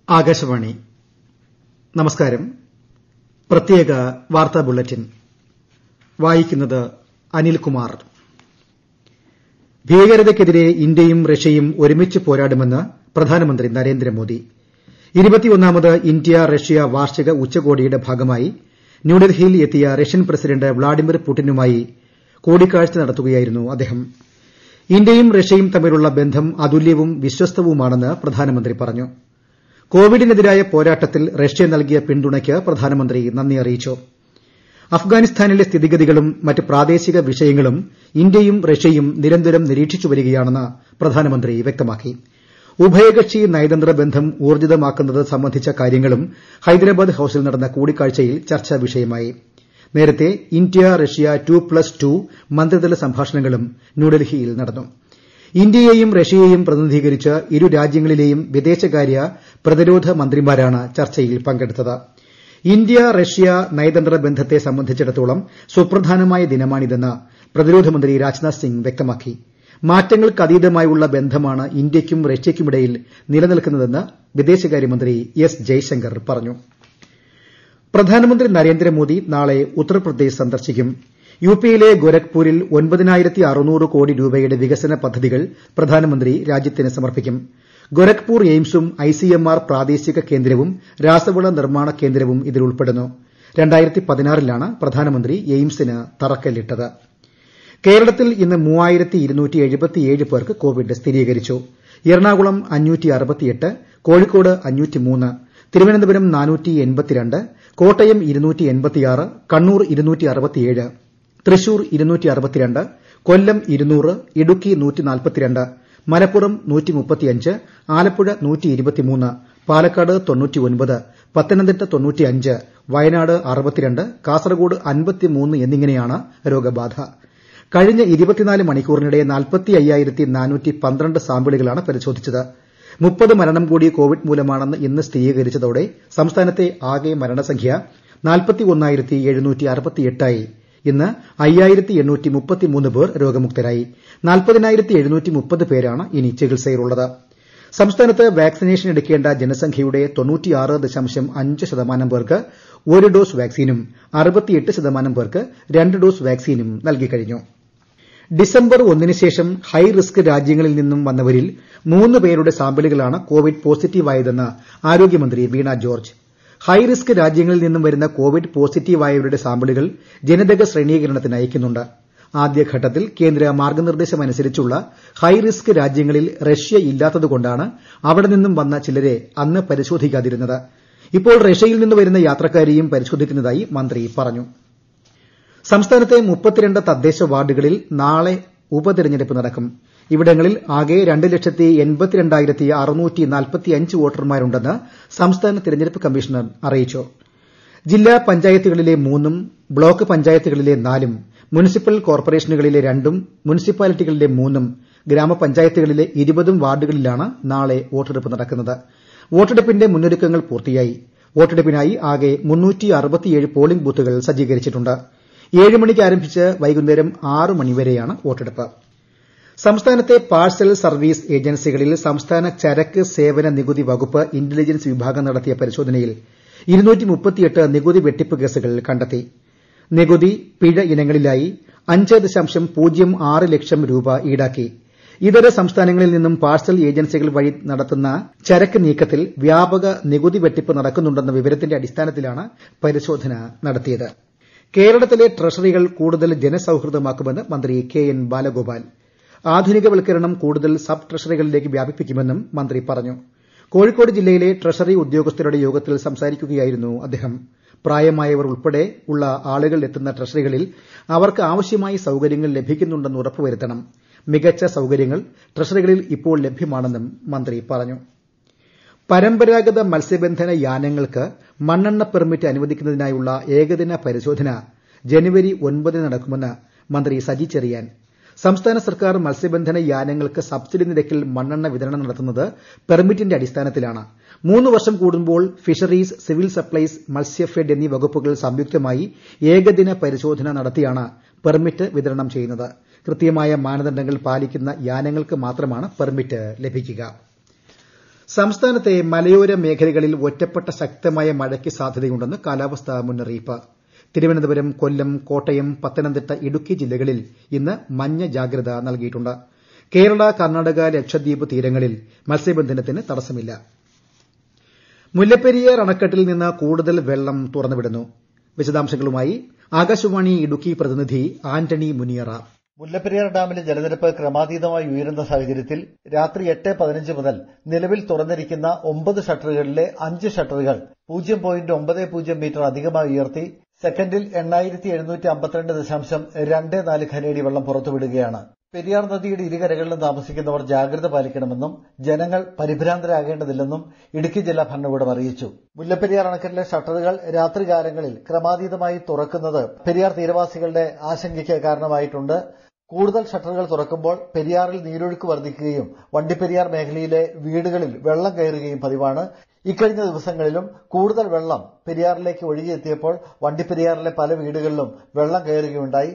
ആകാശവാണി നമസ്കാരം പ്രത്യേക വാർത്താ ബുള്ളറ്റിൻ വായിക്കുന്നത് അനിൽകുമാർ ഭീകരതയ്ക്കെതിരെ ഇന്ത്യയും റഷ്യയും ഒരുമിച്ച് പോരാടുമെന്ന് പ്രധാനമന്ത്രി നരേന്ദ്രമോദി ഇരുപത്തിയൊന്നാമത് ഇന്ത്യ റഷ്യ വാർഷിക ഉച്ചകോടിയുടെ ഭാഗമായി ന്യൂഡൽഹിയിൽ എത്തിയ റഷ്യൻ പ്രസിഡന്റ് വ്ളാഡിമിർ പുടിനുമായി കൂടിക്കാഴ്ച നടത്തുകയായിരുന്നു അദ്ദേഹം ഇന്ത്യയും റഷ്യയും തമ്മിലുള്ള ബന്ധം അതുല്യവും വിശ്വസ്തവുമാണെന്ന് പ്രധാനമന്ത്രി പറഞ്ഞു കോവിഡിനെതിരായ പോരാട്ടത്തിൽ റഷ്യ നൽകിയ പിന്തുണയ്ക്ക് പ്രധാനമന്ത്രി നന്ദി അറിയിച്ചു അഫ്ഗാനിസ്ഥാനിലെ സ്ഥിതിഗതികളും മറ്റ് പ്രാദേശിക വിഷയങ്ങളും ഇന്ത്യയും റഷ്യയും നിരന്തരം നിരീക്ഷിച്ചു വരികയാണെന്ന് പ്രധാനമന്ത്രി വ്യക്തമാക്കി ഉഭയകക്ഷി നയതന്ത്ര ബന്ധം ഊർജ്ജിതമാക്കുന്നത് സംബന്ധിച്ച കാര്യങ്ങളും ഹൈദരാബാദ് ഹൌസിൽ നടന്ന കൂടിക്കാഴ്ചയിൽ ചർച്ചാ വിഷയമായി നേരത്തെ India Russia two plus two മന്ത്രിതല സംഭാഷണങ്ങളും ന്യൂഡൽഹിയിൽ നടന്നു ഇന്ത്യയെയും റഷ്യയെയും പ്രതിനിധീകരിച്ച് ഇരു രാജ്യങ്ങളിലെയും വിദേശകാര്യ പ്രതിരോധ മന്ത്രിമാരാണ് ചർച്ചയിൽ പങ്കെടുത്തത് ഇന്ത്യ റഷ്യ നയതന്ത്ര ബന്ധത്തെ സംബന്ധിച്ചിടത്തോളം സുപ്രധാനമായ ദിനമാണിതെന്ന് പ്രതിരോധമന്ത്രി രാജ്നാഥ് സിംഗ് വ്യക്തമാക്കി മാറ്റങ്ങൾക്കതീതമായുള്ള ബന്ധമാണ് ഇന്ത്യയ്ക്കും റഷ്യയ്ക്കുമിടയിൽ നിലനിൽക്കുന്നതെന്ന് വിദേശകാര്യമന്ത്രി എസ് ജയശങ്കർ പറഞ്ഞു പ്രധാനമന്ത്രി നരേന്ദ്രമോദി നാളെ ഉത്തർപ്രദേശ് സന്ദർശിക്കും യുപിയിലെ ഗോരഖ്പൂരിൽ ഒൻപതിനായിരത്തി അറുന്നൂറ് കോടി രൂപയുടെ വികസന പദ്ധതികൾ പ്രധാനമന്ത്രി രാജ്യത്തിന് സമർപ്പിക്കും ഗോരഖ്പൂർ എയിംസും ഐസിഎംആർ പ്രാദേശിക കേന്ദ്രവും രാസവള നിർമ്മാണ കേന്ദ്രവും ഇതിൽ ഉൾപ്പെടുന്നു രണ്ടായിരത്തി പതിനാറിലാണ് പ്രധാനമന്ത്രി എയിംസിന് തറക്കല്ലിട്ടത് കേരളത്തിൽ ഇന്ന് മൂവായിരത്തി ഇരുന്നൂറ്റി എഴുപത്തിയേഴ് പേർക്ക് കോവിഡ് സ്ഥിരീകരിച്ചു എറണാകുളം അഞ്ഞൂറ്റി അറുപത്തിയെട്ട് കോഴിക്കോട് അഞ്ഞൂറ്റിമൂന്ന് തിരുവനന്തപുരം നാനൂറ്റി എൺപത്തിരണ്ട് കോട്ടയം ഇരുന്നൂറ്റി എൺപത്തിയാറ് കണ്ണൂർ ഇരുന്നൂറ്റി അറുപത്തിയേഴ് തൃശൂർ ഇരുന്നൂറ്റി അറുപത്തിരണ്ട് കൊല്ലം ഇരുന്നൂറ് ഇടുക്കി നൂറ്റി നാൽപ്പത്തിരണ്ട് മലപ്പുറം നൂറ്റി മുപ്പത്തിയഞ്ച് ആലപ്പുഴ നൂറ്റി ഇരുപത്തിമൂന്ന് പാലക്കാട് തൊണ്ണൂറ്റിയൊൻപത് പത്തനംതിട്ട തൊണ്ണൂറ്റിയഞ്ച് വയനാട് അറുപത്തിരണ്ട് കാസർഗോഡ് അൻപത്തിമൂന്ന് എന്നിങ്ങനെയാണ് രോഗബാധ കഴിഞ്ഞ ഇരുപത്തിനാല് മണിക്കൂറിനിടെ നാൽപ്പത്തി അയ്യായിരത്തി നാനൂറ്റി പന്ത്രണ്ട് സാമ്പിളുകളാണ് പരിശോധിച്ചത് മുപ്പത് മരണം കൂടി കോവിഡ് മൂലമാണെന്ന് ഇന്ന് സ്ഥിരീകരിച്ചതോടെ സംസ്ഥാനത്തെ ആകെ മരണസംഖ്യ നാൽപ്പത്തി ഒന്നായിരത്തി എഴുന്നൂറ്റി അറുപത്തിയെട്ടായി ഇന്ന് അയ്യായിരത്തി എണ്ണൂറ്റി മുപ്പത്തിമൂന്ന് പേർ രോഗമുക്തരായി നാൽപ്പതിനായിരത്തി എഴുന്നൂറ്റി മുപ്പത് പേരാണ് ഇനി ചികിത്സയിലുള്ളത് സംസ്ഥാനത്ത് വാക്സിനേഷൻ എടുക്കേണ്ട ജനസംഖ്യയുടെ തൊണ്ണൂറ്റിയാറ് ദശാംശം അഞ്ച് ശതമാനം പേർക്ക് ഒരു ഡോസ് വാക്സിനും അറുപത്തിയെട്ട് ശതമാനം പേർക്ക് രണ്ട് ഡോസ് വാക്സിനും നൽകിക്കഴിഞ്ഞു ഡിസംബർ ഒന്നിന് ശേഷം ഹൈ റിസ്ക് രാജ്യങ്ങളിൽ നിന്നും വന്നവരിൽ മൂന്ന് പേരുടെ സാമ്പിളുകളാണ് കോവിഡ് പോസിറ്റീവായതെന്ന് ആരോഗ്യമന്ത്രി വീണ ജോർജ് ഹൈ റിസ്ക് രാജ്യങ്ങളിൽ നിന്നും വരുന്ന കോവിഡ് പോസിറ്റീവായവരുടെ സാമ്പിളുകൾ ജനിതക ശ്രേണീകരണത്തിന് അയക്കുന്നുണ്ട് ആദ്യഘട്ടത്തിൽ കേന്ദ്ര മാർഗ്ഗനിർദ്ദേശമനുസരിച്ചുള്ള ഹൈ റിസ്ക് രാജ്യങ്ങളിൽ റഷ്യ ഇല്ലാത്തതുകൊണ്ടാണ് അവിടെ നിന്നും വന്ന ചിലരെ അന്ന് പരിശോധിക്കാതിരുന്നത് ഇപ്പോൾ റഷ്യയിൽ നിന്ന് വരുന്ന യാത്രക്കാരെയും പരിശോധിക്കുന്നതായി മന്ത്രി പറഞ്ഞു സംസ്ഥാനത്തെ മുപ്പത്തിരണ്ട് തദ്ദേശ വാർഡുകളിൽ നാളെ ഉപതെരഞ്ഞെടുപ്പ് നടക്കും ഇവിടങ്ങളിൽ ആകെ രണ്ട് ലക്ഷത്തി എൺപത്തിരണ്ടായിരത്തി അറുന്നൂറ്റി നാൽപ്പത്തിയഞ്ച് വോട്ടർമാരുണ്ടെന്ന് സംസ്ഥാന തെരഞ്ഞെടുപ്പ് കമ്മീഷണർ അറിയിച്ചു ജില്ലാ പഞ്ചായത്തുകളിലെ മൂന്നും ബ്ലോക്ക് പഞ്ചായത്തുകളിലെ നാലും മുനിസിപ്പൽ കോർപ്പറേഷനുകളിലെ രണ്ടും മുനിസിപ്പാലിറ്റികളിലെ മൂന്നും ഗ്രാമപഞ്ചായത്തുകളിലെ ഇരുപതും വാർഡുകളിലാണ് നാളെ വോട്ടെടുപ്പ് നടക്കുന്നത് വോട്ടെടുപ്പിന്റെ മുന്നൊരുക്കങ്ങൾ പൂർത്തിയായി വോട്ടെടുപ്പിനായി ആകെ പോളിംഗ് ബൂത്തുകൾ സജ്ജീകരിച്ചിട്ടുണ്ട് ഏഴ് മണിക്ക് ആരംഭിച്ച് വൈകുന്നേരം ആറ് മണിവരെയാണ് വോട്ടെടുപ്പ് സംസ്ഥാനത്തെ പാഴ്സൽ സർവീസ് ഏജൻസികളിൽ സംസ്ഥാന ചരക്ക് സേവന നികുതി വകുപ്പ് ഇന്റലിജൻസ് വിഭാഗം നടത്തിയ പരിശോധനയിൽ നികുതി വെട്ടിപ്പ് കേസുകൾ കണ്ടെത്തി നികുതി പിഴ ഇനങ്ങളിലായി അഞ്ച് ദശാംശം പൂജ്യം ആറ് ലക്ഷം രൂപ ഈടാക്കി ഇതര സംസ്ഥാനങ്ങളിൽ നിന്നും പാഴ്സൽ ഏജൻസികൾ വഴി നടത്തുന്ന ചരക്ക് നീക്കത്തിൽ വ്യാപക നികുതി വെട്ടിപ്പ് നടക്കുന്നുണ്ടെന്ന വിവരത്തിന്റെ അടിസ്ഥാനത്തിലാണ് പരിശോധന നടത്തിയത് കേരളത്തിലെ ട്രഷറികൾ കൂടുതൽ ജനസൌഹൃദമാക്കുമെന്ന് മന്ത്രി കെ എൻ ബാലഗോപാൽ ആധുനികവൽക്കരണം കൂടുതൽ സബ് ട്രഷറികളിലേക്ക് വ്യാപിപ്പിക്കുമെന്നും മന്ത്രി പറഞ്ഞു കോഴിക്കോട് ജില്ലയിലെ ട്രഷറി ഉദ്യോഗസ്ഥരുടെ യോഗത്തിൽ സംസാരിക്കുകയായിരുന്നു അദ്ദേഹം പ്രായമായവർ ഉൾപ്പെടെ ഉള്ള ആളുകൾ എത്തുന്ന ട്രഷറികളിൽ അവർക്ക് ആവശ്യമായ സൌകര്യങ്ങൾ ലഭിക്കുന്നുണ്ടെന്ന് ഉറപ്പുവരുത്തണം മികച്ച സൌകര്യങ്ങൾ ട്രഷറികളിൽ ഇപ്പോൾ ലഭ്യമാണെന്നും മന്ത്രി പറഞ്ഞു പരമ്പരാഗത മത്സ്യബന്ധന യാനങ്ങൾക്ക് മണ്ണെണ്ണ പെർമിറ്റ് അനുവദിക്കുന്നതിനായുള്ള ഏകദിന പരിശോധന ജനുവരി ഒൻപതിന് നടക്കുമെന്ന് മന്ത്രി സജി ചെറിയാൻ സംസ്ഥാന സർക്കാർ മത്സ്യബന്ധന യാനങ്ങൾക്ക് സബ്സിഡി നിരക്കിൽ മണ്ണെണ്ണ വിതരണം നടത്തുന്നത് പെർമിറ്റിന്റെ അടിസ്ഥാനത്തിലാണ് മൂന്ന് വർഷം കൂടുമ്പോൾ ഫിഷറീസ് സിവിൽ സപ്ലൈസ് മത്സ്യഫെഡ് എന്നീ വകുപ്പുകൾ സംയുക്തമായി ഏകദിന പരിശോധന നടത്തിയാണ് പെർമിറ്റ് വിതരണം ചെയ്യുന്നത് കൃത്യമായ മാനദണ്ഡങ്ങൾ പാലിക്കുന്ന യാനങ്ങൾക്ക് മാത്രമാണ് പെർമിറ്റ് ലഭിക്കുക സംസ്ഥാനത്തെ മലയോര മേഖലകളിൽ ഒറ്റപ്പെട്ട ശക്തമായ മഴയ്ക്ക് സാധ്യതയുണ്ടെന്ന് കാലാവസ്ഥാ മുന്നറിയിപ്പ് തിരുവനന്തപുരം കൊല്ലം കോട്ടയം പത്തനംതിട്ട ഇടുക്കി ജില്ലകളിൽ ഇന്ന് മഞ്ഞ ജാഗ്രത നൽകിയിട്ടുണ്ട് കേരള കർണാടക ലക്ഷദ്വീപ് തീരങ്ങളിൽ മത്സ്യബന്ധനത്തിന് തടസ്സമില്ല മുല്ലപ്പെരിയാർ അണക്കെട്ടിൽ നിന്ന് കൂടുതൽ വെള്ളം തുറന്നുവിടുന്നു വിശദാംശങ്ങളുമായി ആകാശവാണി ഇടുക്കി പ്രതിനിധി ആന്റണി മുനിയറ മുല്ലപ്പെരിയാർ ഡാമിലെ ജലനിരപ്പ് ക്രമാതീതമായി ഉയരുന്ന സാഹചര്യത്തിൽ രാത്രി എട്ട് പതിനഞ്ച് മുതൽ നിലവിൽ തുറന്നിരിക്കുന്ന ഒമ്പത് ഷട്ടറുകളിലെ അഞ്ച് ഷട്ടറുകൾ പൂജ്യം പോയിന്റ് ഒമ്പത് പൂജ്യം മീറ്റർ അധികമായി ഉയർത്തി സെക്കൻഡിൽ എണ്ണായിരത്തി എഴുന്നൂറ്റി അമ്പത്തിരണ്ട് ദശാംശം രണ്ട് നാല് ഖനയടി വെള്ളം പുറത്തുവിടുകയാണ് പെരിയാർ നദിയുടെ ഇരുകരകളിലും താമസിക്കുന്നവർ ജാഗ്രത പാലിക്കണമെന്നും ജനങ്ങൾ പരിഭ്രാന്തരാകേണ്ടതില്ലെന്നും ഇടുക്കി ജില്ലാ ഭരണകൂടം അറിയിച്ചു മുല്ലപ്പെരിയാർ അണക്കെട്ടിലെ ഷട്ടറുകൾ രാത്രികാലങ്ങളിൽ ക്രമാതീതമായി തുറക്കുന്നത് പെരിയാർ തീരവാസികളുടെ ആശങ്കയ്ക്ക് കാരണമായിട്ടുണ്ട് കൂടുതൽ ഷട്ടറുകൾ തുറക്കുമ്പോൾ പെരിയാറിൽ നീരൊഴുക്ക് വർദ്ധിക്കുകയും വണ്ടിപ്പെരിയാർ മേഖലയിലെ വീടുകളിൽ വെള്ളം കയറുകയും പതിവാണ് ഇക്കഴിഞ്ഞ ദിവസങ്ങളിലും കൂടുതൽ വെള്ളം പെരിയാറിലേക്ക് ഒഴുകിയെത്തിയപ്പോൾ വണ്ടിപ്പെരിയാറിലെ പല വീടുകളിലും വെള്ളം കയറുകയുണ്ടായി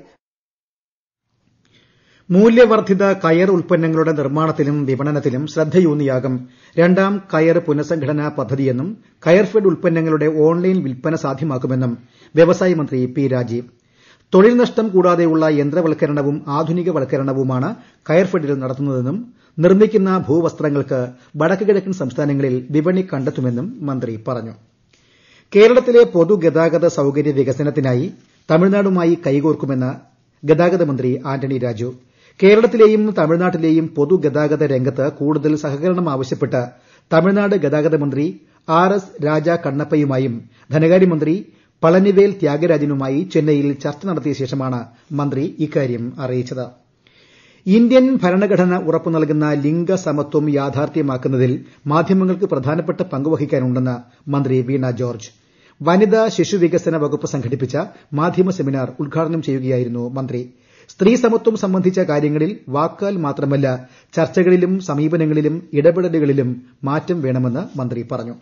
മൂല്യവർദ്ധിത കയർ ഉൽപ്പന്നങ്ങളുടെ നിർമ്മാണത്തിലും വിപണനത്തിലും ശ്രദ്ധയൂന്നിയാകും രണ്ടാം കയർ പുനഃസംഘടനാ പദ്ധതിയെന്നും കയർഫെഡ് ഉൽപ്പന്നങ്ങളുടെ ഓൺലൈൻ വിൽപ്പന സാധ്യമാക്കുമെന്നും വ്യവസായ മന്ത്രി പി രാജീവ് തൊഴിൽ നഷ്ടം കൂടാതെയുള്ള യന്ത്രവൽക്കരണവും ആധുനികവൽക്കരണവുമാണ് കയർഫെഡിൽ നടത്തുന്നതെന്നും നിർമ്മിക്കുന്ന ഭൂവസ്ത്രങ്ങൾക്ക് വടക്ക് കിഴക്കൻ സംസ്ഥാനങ്ങളിൽ വിപണി കണ്ടെത്തുമെന്നും മന്ത്രി പറഞ്ഞു കേരളത്തിലെ പൊതുഗതാഗത സൌകര്യ വികസനത്തിനായി തമിഴ്നാടുമായി കൈകോർക്കുമെന്ന് ഗതാഗത മന്ത്രി ആന്റണി രാജു കേരളത്തിലെയും തമിഴ്നാട്ടിലെയും പൊതുഗതാഗത രംഗത്ത് കൂടുതൽ സഹകരണം ആവശ്യപ്പെട്ട് തമിഴ്നാട് ഗതാഗത മന്ത്രി ആർ എസ് രാജ കണ്ണപ്പയുമായും ധനകാര്യമന്ത്രി പളനിവേൽ ത്യാഗരാജനുമായി ചെന്നൈയിൽ ചർച്ച നടത്തിയ ശേഷമാണ് മന്ത്രി ഇക്കാര്യം അറിയിച്ചത് ഇന്ത്യൻ ഭരണഘടന ഉറപ്പു നൽകുന്ന ലിംഗസമത്വം യാഥാർത്ഥ്യമാക്കുന്നതിൽ മാധ്യമങ്ങൾക്ക് പ്രധാനപ്പെട്ട പങ്കുവഹിക്കാനുണ്ടെന്ന് മന്ത്രി വീണ ജോർജ് വനിതാ ശിശുവികസന വകുപ്പ് സംഘടിപ്പിച്ച മാധ്യമ സെമിനാർ ഉദ്ഘാടനം ചെയ്യുകയായിരുന്നു മന്ത്രി സ്ത്രീ സമത്വം സംബന്ധിച്ച കാര്യങ്ങളിൽ വാക്കാൽ മാത്രമല്ല ചർച്ചകളിലും സമീപനങ്ങളിലും ഇടപെടലുകളിലും മാറ്റം വേണമെന്ന് മന്ത്രി പറഞ്ഞു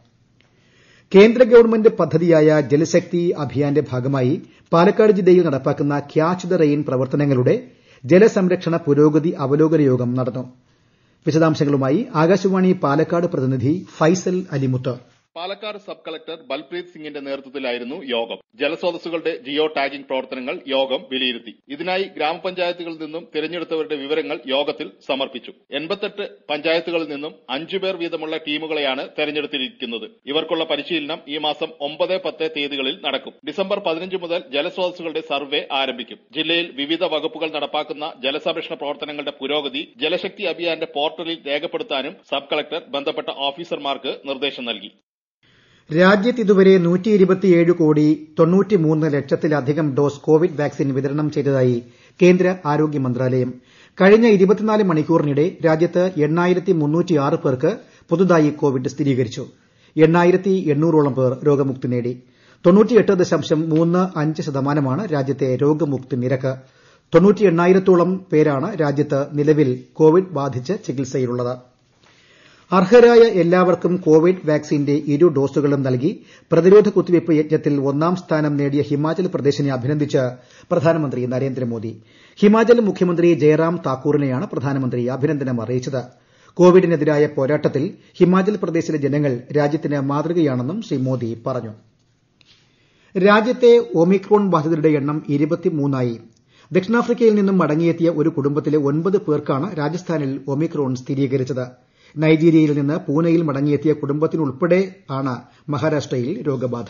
കേന്ദ്ര ഗവൺമെന്റ് പദ്ധതിയായ ജലശക്തി അഭിയാന്റെ ഭാഗമായി പാലക്കാട് ജില്ലയിൽ നടപ്പാക്കുന്ന ക്യാച്ച് ദ റെയിൻ പ്രവർത്തനങ്ങളുടെ ജലസംരക്ഷണ പുരോഗതി അവലോകന യോഗം നടന്നു വിശദാംശങ്ങളുമായി ആകാശവാണി പാലക്കാട് പ്രതിനിധി ഫൈസൽ അലിമുത്ത് പാലക്കാട് സബ് കളക്ടർ ബൽപ്രീത് സിംഗിന്റെ നേതൃത്വത്തിലായിരുന്നു യോഗം ജലസ്രോതസ്സുകളുടെ ജിയോ ടാഗിംഗ് പ്രവർത്തനങ്ങൾ യോഗം വിലയിരുത്തി ഇതിനായി ഗ്രാമപഞ്ചായത്തുകളിൽ നിന്നും തിരഞ്ഞെടുത്തവരുടെ വിവരങ്ങൾ യോഗത്തിൽ സമർപ്പിച്ചു എൺപത്തെട്ട് പഞ്ചായത്തുകളിൽ നിന്നും അഞ്ചുപേർ വീതമുള്ള ടീമുകളെയാണ് തെരഞ്ഞെടുത്തിരിക്കുന്നത് ഇവർക്കുള്ള പരിശീലനം ഈ മാസം ഒമ്പത് പത്ത് തീയതികളിൽ നടക്കും ഡിസംബർ പതിനഞ്ച് മുതൽ ജലസ്രോതസ്സുകളുടെ സർവേ ആരംഭിക്കും ജില്ലയിൽ വിവിധ വകുപ്പുകൾ നടപ്പാക്കുന്ന ജലസംരക്ഷണ പ്രവർത്തനങ്ങളുടെ പുരോഗതി ജലശക്തി അഭിയാന്റെ പോർട്ടലിൽ രേഖപ്പെടുത്താനും സബ് കളക്ടർ ബന്ധപ്പെട്ട ഓഫീസർമാർക്ക് നിർദ്ദേശം നൽകി രാജ്യത്ത് ഇതുവരെ കോടി ലക്ഷത്തിലധികം ഡോസ് കോവിഡ് വാക്സിൻ വിതരണം ചെയ്തതായി കേന്ദ്ര ആരോഗ്യ മന്ത്രാലയം കഴിഞ്ഞ ഇരുപത്തിനാല് മണിക്കൂറിനിടെ രാജ്യത്ത് എണ്ണായിരത്തി മുന്നൂറ്റിയാറ് പേർക്ക് പുതുതായി കോവിഡ് സ്ഥിരീകരിച്ചു എണ്ണായിരത്തി എണ്ണൂറോളം പേർ രോഗമുക്തി നേടി തൊണ്ണൂറ്റിയെട്ട് ദശാംശം മൂന്ന് അഞ്ച് ശതമാനമാണ് രാജ്യത്തെ രോഗമുക്തി നിരക്ക് തൊണ്ണൂറ്റി എണ്ണായിരത്തോളം പേരാണ് രാജ്യത്ത് നിലവിൽ കോവിഡ് ബാധിച്ച് ചികിത്സയിലുള്ളത് അർഹരായ എല്ലാവർക്കും കോവിഡ് വാക്സിന്റെ ഇരു ഡോസുകളും നൽകി പ്രതിരോധ കുത്തിവയ്പ് യജ്ഞത്തിൽ ഒന്നാം സ്ഥാനം നേടിയ ഹിമാചൽ പ്രദേശിനെ അഭിനന്ദിച്ച് പ്രധാനമന്ത്രി നരേന്ദ്രമോദി ഹിമാചൽ മുഖ്യമന്ത്രി ജയറാം താക്കൂറിനെയാണ് പ്രധാനമന്ത്രി അഭിനന്ദനം അറിയിച്ചത് കോവിഡിനെതിരായ പോരാട്ടത്തിൽ ഹിമാചൽ പ്രദേശിലെ ജനങ്ങൾ രാജ്യത്തിന് മാതൃകയാണെന്നും ശ്രീ മോദി പറഞ്ഞു രാജ്യത്തെ ഒമിക്രോൺ ബാധിതരുടെ എണ്ണം ഇരുപത്തിമൂന്നായി ദക്ഷിണാഫ്രിക്കയിൽ നിന്നും മടങ്ങിയെത്തിയ ഒരു കുടുംബത്തിലെ ഒൻപത് പേർക്കാണ് രാജസ്ഥാനിൽ ഒമിക്രോൺ സ്ഥിരീകരിച്ചത് നൈജീരിയയിൽ നിന്ന് പൂനെയിൽ മടങ്ങിയെത്തിയ കുടുംബത്തിനുൾപ്പെടെ ആണ് മഹാരാഷ്ട്രയിൽ രോഗബാധ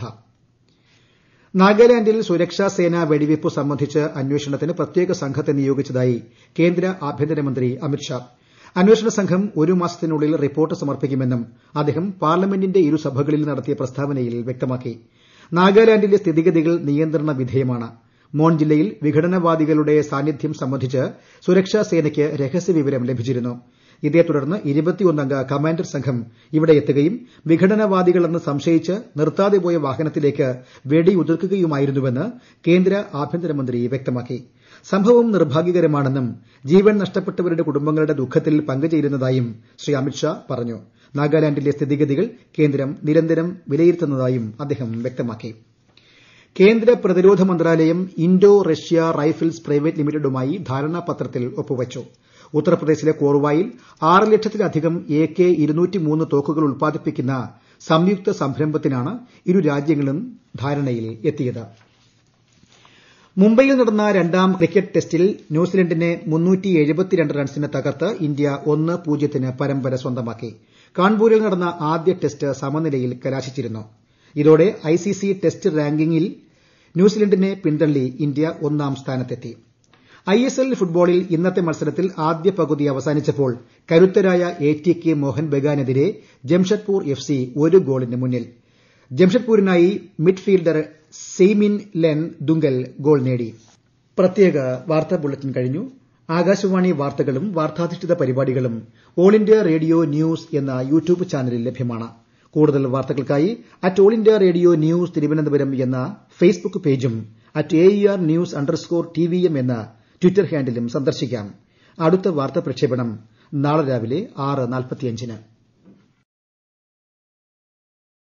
നാഗാലാൻഡിൽ സുരക്ഷാ സേന വെടിവയ്പ് സംബന്ധിച്ച് അന്വേഷണത്തിന് പ്രത്യേക സംഘത്തെ നിയോഗിച്ചതായി കേന്ദ്ര ആഭ്യന്തരമന്ത്രി അമിത്ഷാ അന്വേഷണ സംഘം ഒരു മാസത്തിനുള്ളിൽ റിപ്പോർട്ട് സമർപ്പിക്കുമെന്നും അദ്ദേഹം പാർലമെന്റിന്റെ ഇരുസഭകളിൽ നടത്തിയ പ്രസ്താവനയിൽ വ്യക്തമാക്കി നാഗാലാൻഡിലെ സ്ഥിതിഗതികൾ നിയന്ത്രണ വിധേയമാണ് മോൺ ജില്ലയിൽ വിഘടനവാദികളുടെ സാന്നിധ്യം സംബന്ധിച്ച് സുരക്ഷാ സേനയ്ക്ക് രഹസ്യവിവരം ലഭിച്ചിരുന്നു ഇതേ തുടർന്ന് ഇരുപത്തിയൊന്നംഗ കമാൻഡർ സംഘം ഇവിടെ എത്തുകയും വിഘടനവാദികളെന്ന് സംശയിച്ച് നിർത്താതെ പോയ വാഹനത്തിലേക്ക് വെടിയുതിർക്കുകയുമായിരുന്നുവെന്ന് കേന്ദ്ര ആഭ്യന്തരമന്ത്രി വ്യക്തമാക്കി സംഭവം നിർഭാഗ്യകരമാണെന്നും ജീവൻ നഷ്ടപ്പെട്ടവരുടെ കുടുംബങ്ങളുടെ ദുഃഖത്തിൽ പങ്കുചേരുന്നതായും ശ്രീ അമിത്ഷാ പറഞ്ഞു നാഗാലാൻഡിലെ സ്ഥിതിഗതികൾ കേന്ദ്രം നിരന്തരം വിലയിരുത്തുന്നതായും അദ്ദേഹം വ്യക്തമാക്കി കേന്ദ്ര പ്രതിരോധ മന്ത്രാലയം ഇൻഡോ റഷ്യ റൈഫിൾസ് പ്രൈവറ്റ് ലിമിറ്റഡുമായി ധാരണാപത്രത്തിൽ ഒപ്പുവച്ചു ഉത്തർപ്രദേശിലെ കോർവായിൽ ആറ് ലക്ഷത്തിലധികം എ കെ തോക്കുകൾ ഉൽപ്പാദിപ്പിക്കുന്ന സംയുക്ത സംരംഭത്തിനാണ് ഇരു രാജ്യങ്ങളും ധാരണയിൽ എത്തിയത് മുംബൈയിൽ നടന്ന രണ്ടാം ക്രിക്കറ്റ് ടെസ്റ്റിൽ ന്യൂസിലൻഡിനെ റൺസിന് തകർത്ത് ഇന്ത്യ ഒന്ന് പൂജ്യത്തിന് പരമ്പര സ്വന്തമാക്കി കാൺപൂരിൽ നടന്ന ആദ്യ ടെസ്റ്റ് സമനിലയിൽ കലാശിച്ചിരുന്നു ഇതോടെ ഐസിസി ടെസ്റ്റ് റാങ്കിംഗിൽ ന്യൂസിലൻഡിനെ പിന്തള്ളി ഇന്ത്യ ഒന്നാം സ്ഥാനത്തെത്തി ഐഎസ്എൽ ഫുട്ബോളിൽ ഇന്നത്തെ മത്സരത്തിൽ ആദ്യ പകുതി അവസാനിച്ചപ്പോൾ കരുത്തരായ എ ടി കെ മോഹൻ ബഗാനെതിരെ ജംഷഡ്പൂർ എഫ് സി ഒരു ഗോളിന് മുന്നിൽ ജംഷഡ്പൂരിനായി മിഡ്ഫീൽഡർ സെയ്മിൻ ലെൻ ദുങ്കൽ ഗോൾ നേടി പ്രത്യേക വാർത്താ ബുള്ളറ്റിൻ കഴിഞ്ഞു ആകാശവാണി വാർത്തകളും വാർത്താധിഷ്ഠിത പരിപാടികളും ഓൾ ഇന്ത്യ റേഡിയോ ന്യൂസ് എന്ന യൂട്യൂബ് ചാനലിൽ ലഭ്യമാണ് കൂടുതൽ വാർത്തകൾക്കായി at All India Radio News Thiruvananthapuram എന്ന ഫേസ്ബുക്ക് പേജും at A R news underscore T V M എന്ന ട്വിറ്റർ ഹാൻഡിലും സന്ദർശിക്കാം അടുത്ത വാർത്താ പ്രക്ഷേപണം നാളെ രാവിലെ ആറ് നാൽപ്പത്തിയഞ്ചിന്